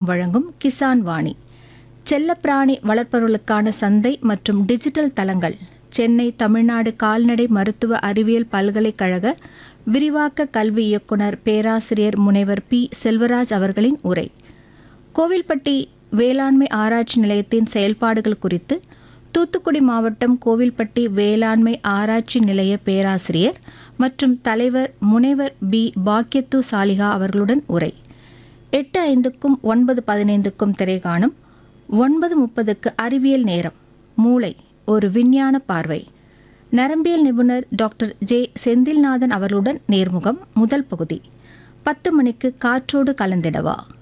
வழங்கும் கிசான் வாணி செல்லப்பிராணி வளர்ப்பவர்களுக்கான சந்தை மற்றும் டிஜிட்டல் தளங்கள் சென்னை தமிழ்நாடு கால்நடை மருத்துவ அறிவியல் பல்கலைக்கழக விரிவாக்க கல்வி இயக்குனர் பேராசிரியர் முனைவர் பி செல்வராஜ் அவர்களின் உரை கோவில்பட்டி வேளாண்மை ஆராய்ச்சி நிலையத்தின் செயல்பாடுகள் குறித்து தூத்துக்குடி மாவட்டம் கோவில்பட்டி வேளாண்மை ஆராய்ச்சி நிலைய பேராசிரியர் மற்றும் தலைவர் முனைவர் பி பாக்கியத்து சாலிகா அவர்களுடன் உரை எட்டு ஐந்துக்கும் ஒன்பது பதினைந்துக்கும் திரைகாணும் ஒன்பது முப்பதுக்கு அறிவியல் நேரம் மூளை ஒரு விஞ்ஞான பார்வை நரம்பியல் நிபுணர் டாக்டர் ஜே செந்தில்நாதன் அவர்களுடன் நேர்முகம் முதல் பகுதி பத்து மணிக்கு காற்றோடு கலந்திடவா